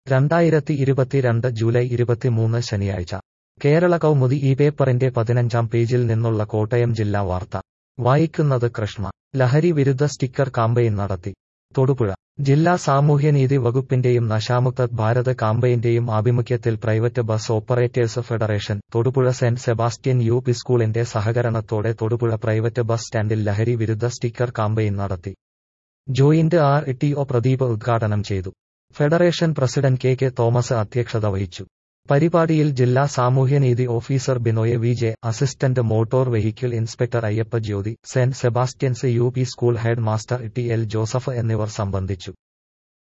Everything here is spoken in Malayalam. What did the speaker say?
രണ്ടായിരത്തി ഇരുപത്തിരണ്ട് ജൂലൈ ഇരുപത്തിമൂന്ന് ശനിയാഴ്ച കേരള കൗമുദി ഈ പേപ്പറിന്റെ പതിനഞ്ചാം പേജിൽ നിന്നുള്ള കോട്ടയം ജില്ലാ വാർത്ത വായിക്കുന്നത് കൃഷ്ണ ലഹരി വിരുദ്ധ സ്റ്റിക്കർ കാമ്പയിൻ നടത്തി തൊടുപുഴ ജില്ലാ സാമൂഹ്യനീതി വകുപ്പിന്റെയും നശാമുക്ത ഭാരത് കാമ്പയിന്റെയും ആഭിമുഖ്യത്തിൽ private bus operators federation Thodupuzha saint Sebastian U P സ്കൂളിന്റെ സഹകരണത്തോടെ തൊടുപുഴ പ്രൈവറ്റ് ബസ് സ്റ്റാൻഡിൽ ലഹരി വിരുദ്ധ സ്റ്റിക്കർ കാമ്പയിൻ നടത്തി joint R T O Pradeep ഉദ്ഘാടനം ചെയ്തു federation president K K Thomas അധ്യക്ഷത വഹിച്ചു പരിപാടിയിൽ ജില്ലാ സാമൂഹ്യനീതി officer Binoy V J assistant motor vehicle inspector Ayyappa Jyothi saint Sebastian's U P school head master T L Joseph എന്നിവർ സംബന്ധിച്ചു